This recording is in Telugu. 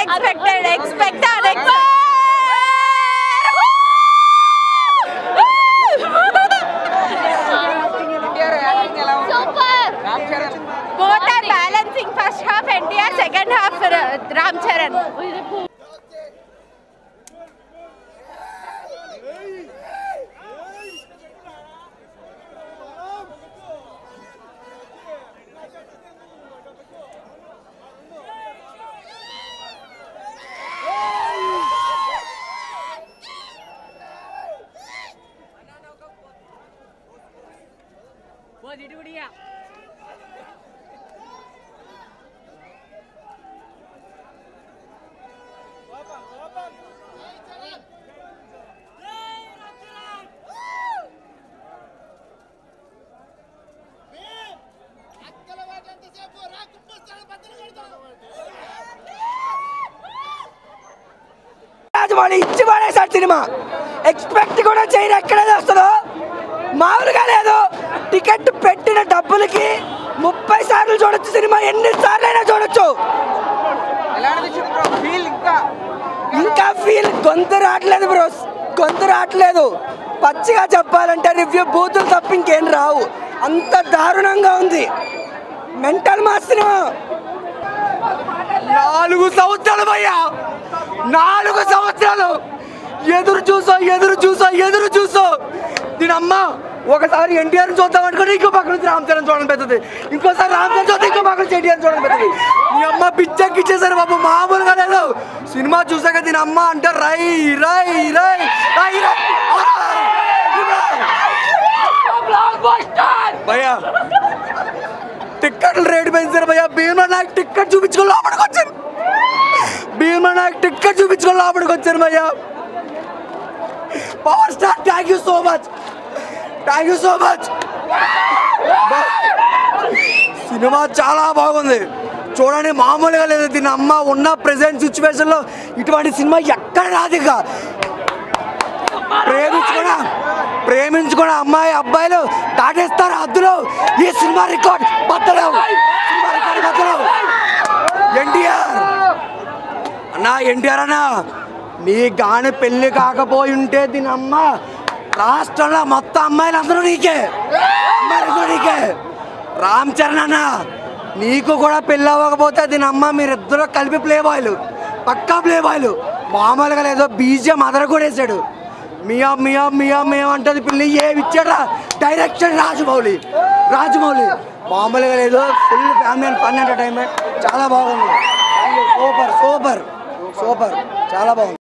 unexpected expect super both are balancing first half NTR second half Ram Charan Rajamouli ఇచ్చి పడేశాడు సినిమా ఎక్స్పెక్ట్ కూడా చేయరు ఎక్కడైనా వస్తుందో మామూలుగా లేదు టికెట్ పెట్టిన డబ్బులకి ముప్పై సార్లు చూడొచ్చు సినిమా ఎన్ని సార్లు అయినా చూడొచ్చు ఎలా అనిపించింది బ్రో ఫీల్ ఇంకా ఇంకా ఫీల్ గొంతు రావట్లేదు బ్రో గొంతు రావట్లేదు పచ్చిగా చెప్పాలంటే రివ్యూ బూతులు తప్ప ఇంకేం రావు అంత దారుణంగా ఉంది మెంటల్ మా సినిమా నాలుగు సంవత్సరాలు భయ్యా నాలుగు సంవత్సరాలు ఎదురు చూసో ఎదురు చూసో ఎదురు చూసో దీని అమ్మ ఒకసారి ఎన్టీఆర్ చూద్దాం అనుకుంటే ఇంకో పక్క నుంచి రామ్ చరణ్ చూడడం పెద్దది ఇంకోసారి రామ్ చరణ్ చూస్తే ఇంకో పక్క నుంచి ఎన్టీఆర్ చూడడం పెద్దది మీ అమ్మ పిచ్చెక్కిచ్చేసారు బాబు మామూలుగా లేదు సినిమా చూసాక దీని అమ్మ అంటే రై రై రై రై రై భయ్యా టిక్కెట్లు రేటు పెంచారు భయ్యా భీమా నాకు టిక్కెట్ చూపించుకొని లోపలికి వచ్చాను భీమా నాకు టిక్కెట్ చూపించుకొని లోపలికి వచ్చాను భయ్యా power star thank you so much thank you so much cinema చాలా బాగుంది చూడండి మామూలుగా లేదు దీని అమ్మ ఉన్న ప్రెసెంట్ సిచ్యువేషన్లో ఇటువంటి సినిమా ఎక్కడ రాదు ఇక ప్రేమించుకున్న ప్రేమించుకున్న అమ్మాయి అబ్బాయిలు దాటేస్తారు హద్దులు ఈ సినిమా రికార్డ్ బద్దలు సినిమా రికార్డ్ బద్దలు ఎన్టీఆర్ అన్నా ఎన్టీఆర్ అన్నా నీ గాని పెళ్లి కాకపోయి ఉంటే దీని అమ్మ రాష్ట్రంలో మొత్తం అమ్మాయిలు అందరూ నీకే అమ్మాయిలు నీకే రామ్ చరణ్ అన్న నీకు కూడా పెళ్ళి అవ్వకపోతే దీని అమ్మ మీరిద్దరూ కలిపి ప్లే బాయ్లు పక్కా ప్లే బాయ్లు మామూలుగా లేదో బీజం అదర కూడా వేసాడు మియా మియా మియా మియా అంటది పిల్లి ఏమి ఇచ్చాడా డైరెక్షన్ రాజమౌళి రాజమౌళి మామూలుగా లేదు full family and fun entertainment చాలా బాగుంది సూపర్ సూపర్ సూపర్ చాలా బాగుంది